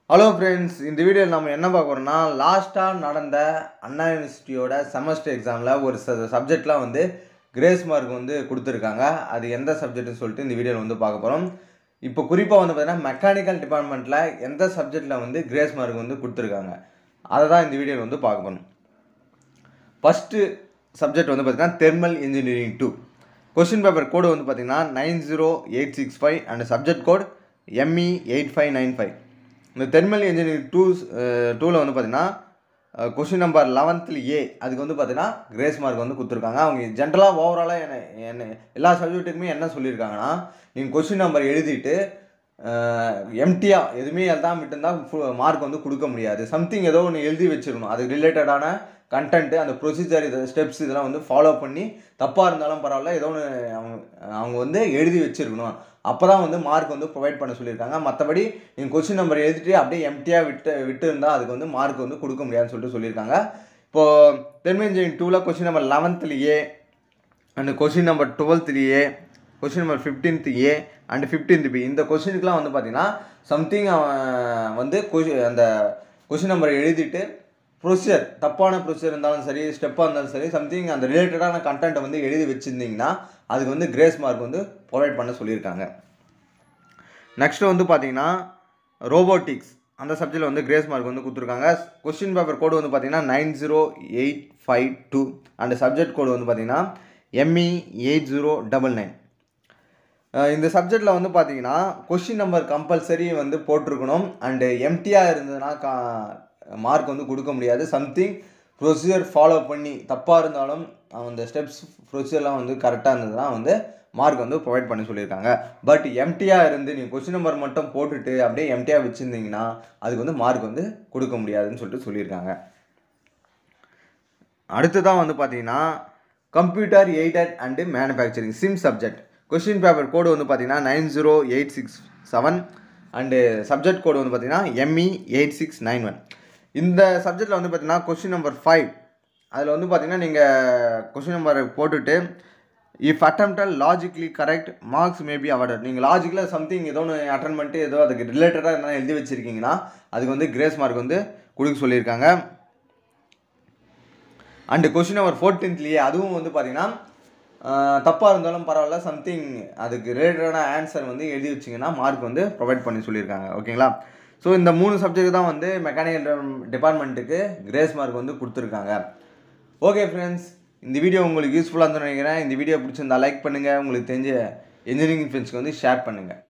hello friends இந்த வீடியோவில் நம்ம என்ன பார்க்க போகிறோம்னா லாஸ்ட்டாக நடந்த அண்ணா யூனிவர்சிட்டியோட செமஸ்டர் எக்ஸாமில் ஒரு சப்ஜெக்ட்லாம் வந்து கிரேஸ் மார்க் வந்து கொடுத்துருக்காங்க அது எந்த சப்ஜெக்ட்னு சொல்லிட்டு இந்த வீடியோவில் வந்து பார்க்க போகிறோம் இப்போ குறிப்பாக வந்து பார்த்தீங்கன்னா மெக்கானிக்கல் டிபார்ட்மெண்ட்டில் எந்த சப்ஜெக்டில் வந்து கிரேஸ் மார்க் வந்து கொடுத்துருக்காங்க அதை தான் இந்த வீடியோவில் வந்து பார்க்க போகிறோம் ஃபஸ்ட்டு சப்ஜெக்ட் வந்து பார்த்தீங்கன்னா thermal engineering two question paper code வந்து பார்த்தீங்கன்னா nine zero eight six five and subject code ME eight five nine five இந்த தெர்மல் இன்ஜினியரிங் டூ டூவில் வந்து பார்த்தீங்கன்னா கொஷின் நம்பர் லெவன்த்தில் ஏ அதுக்கு வந்து பார்த்தீங்கன்னா கிரேஸ் மார்க் வந்து கொடுத்துருக்காங்க அவங்க ஜென்ரலாக ஓவராலாக என்ன என்ன எல்லா சப்ஜெக்ட்டுக்குமே என்ன சொல்லியிருக்காங்கன்னா நீங்கள் கொஷின் நம்பர் எழுதிட்டு எம்டியாக எதுவுமே எழுதாம விட்டுருந்தா மார்க் வந்து கொடுக்க முடியாது சம்திங் ஏதோ ஒன்று எழுதி வச்சிருக்கணும் அது ரிலேட்டடான கண்டென்ட்டு அந்த ப்ரொசீஜர் இது ஸ்டெப்ஸ் இதெல்லாம் வந்து ஃபாலோ பண்ணி தப்பாக இருந்தாலும் பரவாயில்ல ஏதோ ஒன்று அவங்க அவங்க வந்து எழுதி வச்சிருக்கணும் அப்போ தான் வந்து மார்க் வந்து ப்ரொவைட் பண்ண சொல்லியிருக்காங்க மற்றபடி நீங்கள் கொஸ்டின் நம்பர் எழுதிட்டு அப்படியே எம்டியாக விட்டு விட்டு இருந்தால் அதுக்கு வந்து மார்க் வந்து கொடுக்க முடியாதுன்னு சொல்லிட்டு சொல்லியிருக்காங்க இப்போது தென்மை இன்ஜினியரிங் டூவில் கொஸ்டின் நம்பர் லெவன்த்தில் ஏ அண்ட் கொஸ்டின் நம்பர் டுவெல்த்தில் A question number fifteenth A and fifteenth B இந்த கொஸ்டினுக்குலாம் வந்து பார்த்தீங்கன்னா சம்திங் அவன் வந்து கொஷி அந்த கொஸ்டின் நம்பர் எழுதிட்டு ப்ரொசீஜர் தப்பான ப்ரொசீஜர் இருந்தாலும் சரி ஸ்டெப்பாக இருந்தாலும் சரி சம்திங் அந்த ரிலேட்டடான கண்டென்ட்டை வந்து எழுதி வச்சுருந்தீங்கன்னா அதுக்கு வந்து கிரேஸ் மார்க் வந்து ப்ரொவைட் பண்ண சொல்லியிருக்காங்க நெக்ஸ்ட்டு வந்து பார்த்தீங்கன்னா ரோபோட்டிக்ஸ் அந்த சப்ஜெக்டில் வந்து கிரேஸ் மார்க் வந்து கொடுத்துருக்காங்க கொஸ்டின் பேப்பர் கோடு வந்து பார்த்தீங்கன்னா nine zero eight five two and subject code வந்து பார்த்தீங்கன்னா ME eight zero double nine இந்த சப்ஜெக்டில் வந்து பார்த்தீங்கன்னா கொஷின் நம்பர் கம்பல்சரி வந்து போட்டிருக்கணும் அண்டு எம்டியாக இருந்ததுன்னா கா மார்க் வந்து கொடுக்க முடியாது சம்திங் ப்ரொசீஜர் ஃபாலோ பண்ணி தப்பாக இருந்தாலும் அந்த ஸ்டெப்ஸ் ப்ரொசீஜர்லாம் வந்து கரெக்டாக இருந்ததுன்னா வந்து மார்க் வந்து ப்ரொவைட் பண்ணி சொல்லியிருக்காங்க பட் எம்டியாக இருந்து நீங்கள் கொஸ்டின் நம்பர் மட்டும் போட்டுட்டு அப்படியே எம்டியாக வச்சுருந்தீங்கன்னா அதுக்கு வந்து மார்க் வந்து கொடுக்க முடியாதுன்னு சொல்லிட்டு சொல்லியிருக்காங்க அடுத்ததான் வந்து பார்த்தீங்கன்னா கம்ப்யூட்டர் எய்டட் அண்டு மேனுஃபேக்சரிங் சிம் சப்ஜெக்ட் கொஸ்டின் பேப்பர் கோடு வந்து பார்த்தீங்கன்னா nine zero eight six seven and subject code வந்து பார்த்தீங்கன்னா ME eight six nine one இந்த சப்ஜெக்டில் வந்து பார்த்தீங்கன்னா கொஸ்டின் நம்பர் ஃபைவ் அதில் வந்து பார்த்தீங்கன்னா நீங்கள் கொஸ்டின் நம்பர் போட்டுட்டு if attempted logically correct marks maybe awarded நீங்கள் லாஜிக்கில் சம்திங் ஏதோ ஒன்று அட்டன் பண்ணிட்டு ஏதோ அதுக்கு ரிலேட்டடாக என்ன எழுதி வச்சுருக்கீங்கன்னா அதுக்கு வந்து கிரேஸ் மார்க் வந்து கொடுக்க சொல்லியிருக்காங்க அண்டு கொஸ்டின் நம்பர் ஃபோர்டீன்த்லேயே அதுவும் வந்து பார்த்தீங்கன்னா தப்பாக இருந்தாலும் பரவாயில்ல சம்திங் அதுக்கு ரிலேட்டடான ஆன்சர் வந்து எழுதி வச்சிங்கன்னா மார்க் வந்து ப்ரொவைட் பண்ணி சொல்லியிருக்காங்க ஓகேங்களா ஸோ இந்த மூணு சப்ஜெக்ட் தான் வந்து மெக்கானிக்கல் டிபார்ட்மெண்ட்டுக்கு கிரேஸ் மார்க் வந்து கொடுத்துருக்காங்க ஓகே ஃப்ரெண்ட்ஸ் இந்த வீடியோ உங்களுக்கு யூஸ்ஃபுல்லாக இருந்துன்னு நினைக்கிறேன் இந்த வீடியோ பிடிச்சிருந்தா லைக் பண்ணுங்கள் உங்களுக்கு தெரிஞ்ச இன்ஜினியரிங் ஃப்ரெண்ட்ஸ்க்கு வந்து ஷேர் பண்ணுங்கள்